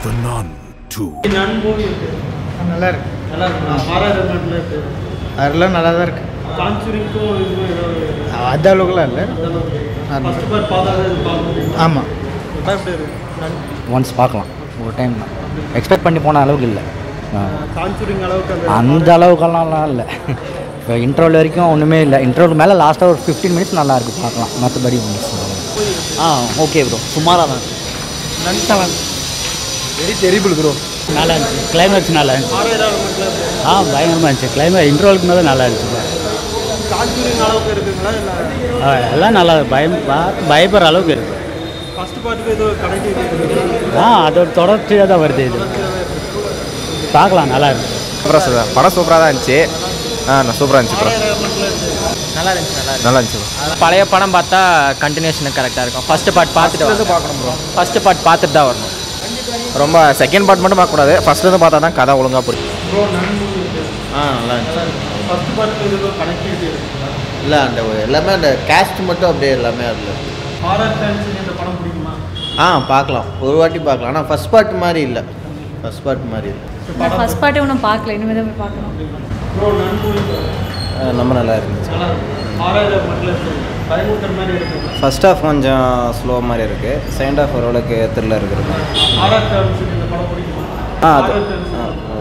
The Nun 2. None movie இருக்கு நல்லா இருக்கு நல்லா இருக்கு ஹாரர் எலிமெண்ட்ல இருக்கு அதெல்லாம் நல்லா தான் இருக்கு கான்சூரிங்க்கும் இதுவும் ஏதாவது அந்த அளவுக்குலாம் இல்லை ஃபர்ஸ்ட் பார்ட் பார்த்தாலே இது பார்க்க முடியும் ஆமாம் படம் எப்படி இருக்கு நன் ஒன்ஸ் பார்க்கலாம் ஒரு டைம் தான் எக்ஸ்பெக்ட் பண்ணி போன அளவுக்கு இல்லை கான்சூரிங் அளவுக்கு அந்த அந்த அளவுக்கெல்லாம் இல்லை இப்போ இன்டர்வல் வரைக்கும் ஒன்றுமே இல்லை இன்டர்வல் மேலே லாஸ்ட்டாக ஒரு ஃபிஃப்டீன் மினிட்ஸ் நல்லா இருக்கு பார்க்கலாம் மற்றபடி ஆ ஓகே ப்ரோ சுமாராக தான் நன் வெரி டெரிபிள் ப்ரோ நல்லா இருந்துச்சு கிளைமேக்ஸ் நல்லா இருந்துச்சு ஹாரர் எலிமெண்ட்ல இருக்கு ஆ பயங்கரமாக இருந்துச்சு கிளைமேக் இன்டர்வலுக்கு மேலே நல்லா இருந்துச்சு கான்சூரிங் அளவுக்கு இருக்குங்களா இல்லை ஆ, எல்லாம் நல்லா பயம் பா- பயப்படுற அளவுக்கு இருக்குது ஃபர்ஸ்ட் பார்ட்டுக்கு ஏதோ கனெக்டிவிட்டி இருக்கு ஆ அதோட தொடர்ச்சியாக தான் வருது இது பார்க்கலாம் நல்லா இருக்கு சூப்பராக சார் படம் சூப்பராக தான் இருந்துச்சு ஆ நான் சூப்பராக இருந்துச்சு ப்ரோ நல்லா இருந்துச்சு நல்லா நல்லா இருந்துச்சு இருந்துச்சு பழைய படம் பார்த்தா கண்டினியூஷன் கரெக்டாக இருக்கும் ஃபர்ஸ்ட் பார்ட் பார்த்துட்டு இருந்து பார்க்கணும் ப்ரோ ஃபர்ஸ்ட் பார்ட் பார்த்துட்டு தான் வரணும் ரொம்ப செகண்ட் பார்ட் மட்டும் பார்க்கக்கூடாது ஃபஸ்ட்லேருந்து பார்த்தா தான் கதை ஒழுங்காக புரியும் ப்ரோ நன் மூவி இருக்கு ஆ நல்லா இருந்துச்சு ஃபர்ஸ்ட் பார்ட்டுக்கு ஏதோ கனெக்டிவிட்டி இருக்குங்களா இல்லை அந்த ஒரு- எல்லாமே அந்த கேஸ்ட் மட்டும் அப்படியே எல்லாமே அதில் இருக்கு ஹாரர் ஃபேன்ஸுக்கு இந்த படம் பிடிக்குமா ஆ பார்க்கலாம் ஒரு வாட்டி பார்க்கலாம் ஆனால் ஃபஸ்ட் பார்ட் மாதிரி இல்லை ஃபஸ்ட் பார்ட் மாதிரி இல்லை நான் ஃபஸ்ட் பார்ட்டே ஒன்றும் பார்க்கல இனிமேல் தான் போய் பார்க்கணும் ப்ரோ நன் மூவி ரொம்ப நல்லா இருந்துச்சு நல்லா ஹாரர் எலிமெண்ட்ல இருக்கு பயமுறுத்துற மாதிரி இருக்குங்களா ஃபர்ஸ்ட் ஹாஃப் கொஞ்சம் ஸ்லோ மாதிரி இருக்குது செகண்ட் ஹாஃப் ஓரளவுக்கு த்ரில்லர் இருக்குது ஹாரர் ஃபேன்ஸுக்கு இந்த படம் பிடிக்குமா ஆ அது Horror fans. ஆ